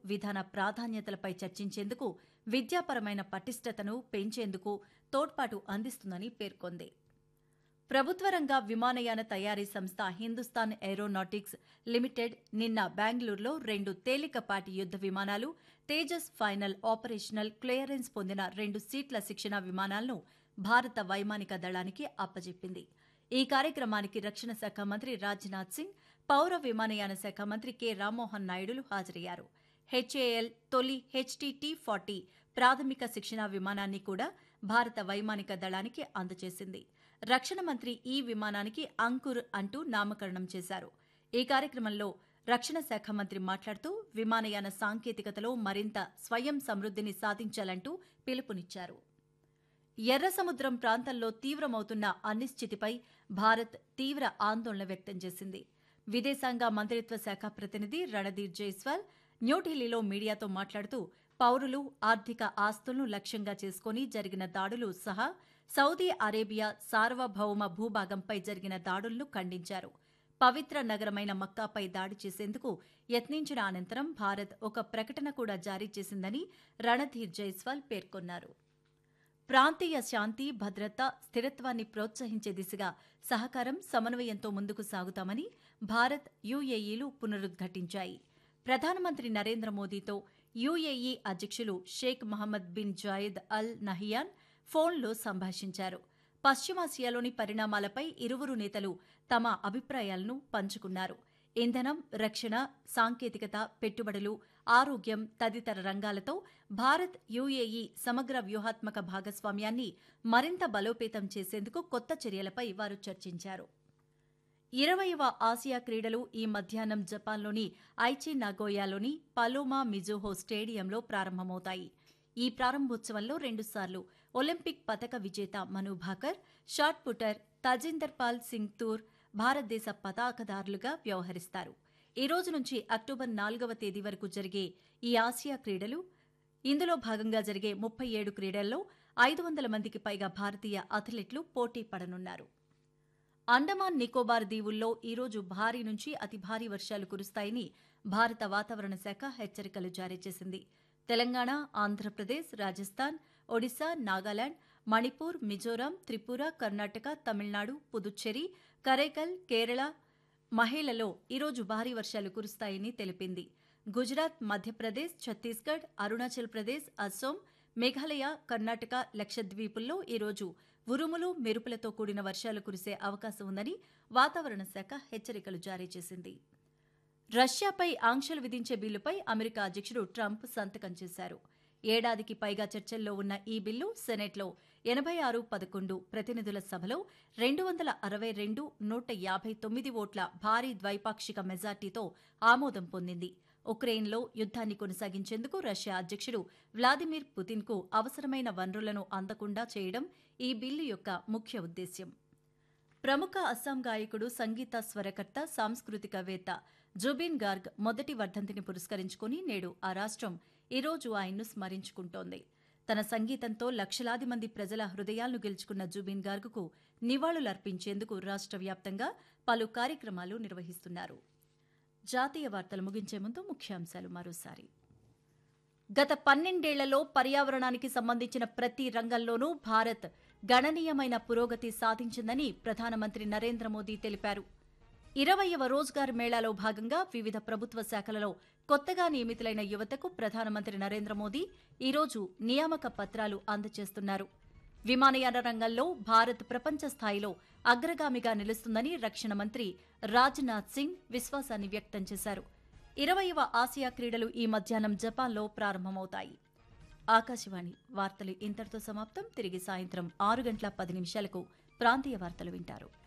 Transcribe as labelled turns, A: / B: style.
A: విధాన ప్రాధాన్యతలపై చర్చించేందుకు విద్యాపరమైన పటిష్టతను పెంచేందుకు తోడ్పాటు అందిస్తుందని పేర్కొంది ప్రభుత్వ రంగ విమానయాన తయారీ సంస్థ హిందుస్థాన్ ఏరోనాటిక్స్ లిమిటెడ్ నిన్న బెంగళూరులో రెండు తేలికపాటి యుద్ద విమానాలు తేజస్ ఫైనల్ ఆపరేషనల్ క్లియరెన్స్ పొందిన రెండు సీట్ల శిక్షణ విమానాలను భారత వైమానిక దళానికి అప్పజెప్పింది ఈ కార్యక్రమానికి రక్షణ శాఖ మంత్రి రాజ్నాథ్ సింగ్ పౌర విమానయాన శాఖ మంత్రి కె రామ్మోహన్ నాయుడులు హాజరయ్యారు హెచ్ఏఎల్ తొలి హెచ్టీటీ ఫార్టీ ప్రాథమిక శిక్షణ విమానాన్ని కూడా భారత వైమానిక దళానికి అందజేసింది రక్షణ మంత్రి ఈ విమానానికి అంకుర్ అంటూ నామకరణం చేశారు ఈ కార్యక్రమంలో రక్షణ శాఖ మంత్రి మాట్లాడుతూ విమానయాన సాంకేతికతలో మరింత స్వయం సమృద్దిని సాధించాలంటూ పిలుపునిచ్చారు ఎర్ర సముద్రం ప్రాంతంలో తీవ్రమవుతున్న అనిశ్చితిపై భారత్ తీవ్ర ఆందోళన వ్యక్తం చేసింది విదేశాంగ మంత్రిత్వ శాఖ ప్రతినిధి రణదీర్ జైస్వాల్ న్యూఢిల్లీలో మీడియాతో మాట్లాడుతూ పౌరులు ఆర్థిక ఆస్తులను లక్ష్యంగా చేసుకుని జరిగిన దాడులు సహా సౌదీ అరేబియా సార్వభౌమ భూభాగంపై జరిగిన దాడులను ఖండించారు పవిత్ర నగరమైన మక్కాపై దాడి చేసేందుకు యత్నించిన అనంతరం భారత్ ఒక ప్రకటన కూడా జారీ చేసిందని రణధీర్ జైస్వాల్ పేర్కొన్నారు ప్రాంతీయ శాంతి భద్రత స్థిరత్వాన్ని ప్రోత్సహించే దిశగా సహకారం సమన్వయంతో ముందుకు సాగుతామని భారత్ యుఏఈలు పునరుద్ఘాటించాయి ప్రధానమంత్రి నరేంద్ర మోదీతో యుఏఈ అధ్యక్షులు Sheikh Mohamed bin Zayed Al Nahyan ఫోన్లో సంభాషించారు పశ్చిమాసియాలోని పరిణామాలపై ఇరువురు నేతలు తమ అభిప్రాయాలను పంచుకున్నారు ఇంధనం రక్షణ సాంకేతికత పెట్టుబడులు ఆరోగ్యం తదితర రంగాలతో భారత్ యుఏఈ సమగ్ర వ్యూహాత్మక భాగస్వామ్యాన్ని మరింత బలోపేతం చేసేందుకు కొత్త చర్యలపై వారు చర్చించారు ఇరవయవ ఆసియా క్రీడలు ఈ మధ్యాహ్నం జపాన్లోని ఐచి నాగోయాలోని పలోమా మిజోహో స్టేడియంలో ప్రారంభమవుతాయి ఈ ప్రారంభోత్సవంలో రెండుసార్లు ఒలింపిక్ పతక విజేత మను భాకర్ షాట్ పుటర్ తజిందర్ పాల్ సింగ్ తూర్ భారతదేశ పతాకదారులుగా వ్యవహరిస్తారు ఈ రోజు నుంచి అక్టోబర్ నాలుగవ తేదీ వరకు జరిగే ఈ ఆసియా క్రీడలు ఇందులో భాగంగా జరిగే ముప్పై ఏడు క్రీడల్లో ఐదు వందల మందికి పైగా భారతీయ అథ్లెట్లు పోటీ పడనున్నారు అండమాన్ నికోబార్ దీవుల్లో ఈరోజు భారీ నుంచి అతి భారీ వర్షాలు కురుస్తాయని భారత వాతావరణ శాఖ హెచ్చరికలు జారీ చేసింది తెలంగాణ ఆంధ్రప్రదేశ్ రాజస్థాన్ ఒడిశా నాగాలాండ్ మణిపూర్ మిజోరాం త్రిపుర కర్ణాటక తమిళనాడు పుదుచ్చేరి కరైకల్ కేరళ మహిళలో ఈరోజు భారీ వర్షాలు కురుస్తాయని తెలిపింది గుజరాత్ మధ్యప్రదేశ్ ఛత్తీస్గఢ్ అరుణాచల్ ప్రదేశ్ అస్సోం మేఘాలయ కర్ణాటక లక్షద్వీపుల్లో ఈరోజు ఉరుములు మెరుపులతో కూడిన వర్షాలు కురిసే అవకాశం ఉందని వాతావరణ శాఖ హెచ్చరికలు జారీ చేసింది రష్యాపై ఆంక్షలు విధించే బిల్లుపై అమెరికా అధ్యక్షుడు ట్రంప్ సంతకం చేశారు ఏడాదికి పైగా చర్చల్లో ఉన్న ఈ బిల్లు సెనెట్లో ఎనభై ఆరు పదకొండు ప్రతినిధుల సభలో రెండు వందల అరవై రెండు నూట యాభై తొమ్మిది ఓట్ల భారీ ద్వైపాక్షిక మెజార్టీతో ఆమోదం పొందింది ఉక్రెయిన్లో యుద్ధాన్ని కొనసాగించేందుకు రష్యా అధ్యక్షుడు వ్లాదిమిర్ పుతిన్కు అవసరమైన వనరులను అందకుండా చేయడం ఈ బిల్లు యొక్క ముఖ్య ఉద్దేశ్యం ప్రముఖ అస్సాం గాయకుడు సంగీత స్వరకర్త సాంస్కృతికవేత్త జుబిన్ గార్గ్ మొదటి వర్ధంతిని పురస్కరించుకుని నేడు ఆ రాష్ట్రం ఈరోజు ఆయన్ను స్మరించుకుంటోంది తన సంగీతంతో లక్షలాది మంది ప్రజల హృదయాలను గెలుచుకున్న జుబిన్ గార్గ్కు నివాళులర్పించేందుకు రాష్ట్ర వ్యాప్తంగా పలు కార్యక్రమాలు నిర్వహిస్తున్నారు జాతీయ వార్తలు ముగించే ముందు ముఖ్యాంశాలు మరోసారి గత పన్నెండేళ్లలో పర్యావరణానికి సంబంధించిన ప్రతి రంగంలోనూ భారత్ గణనీయమైన పురోగతి సాధించిందని ప్రధానమంత్రి నరేంద్ర మోదీ తెలిపారు ఇరవయవ రోజ్గార్ మేళాలో భాగంగా వివిధ ప్రభుత్వ శాఖలలో కొత్తగా నియమితులైన యువతకు ప్రధానమంత్రి నరేంద్ర మోదీ ఈరోజు నియామక పత్రాలు అందజేస్తున్నారు విమానయాన రంగంలో భారత్ ప్రపంచ స్థాయిలో అగ్రగామిగా నిలుస్తుందని రక్షణ మంత్రి రాజ్నాథ్ సింగ్ విశ్వాసాన్ని వ్యక్తం చేశారు ఇరవయవ ఆసియా క్రీడలు ఈ మధ్యాహ్నం జపాన్లో ప్రారంభమవుతాయి ఆకాశవాణి వార్తలు ఇంతటితో సమాప్తం తిరిగి సాయంత్రం ఆరు గంటల పది నిమిషాలకు ప్రాంతీయ వార్తలు వింటారు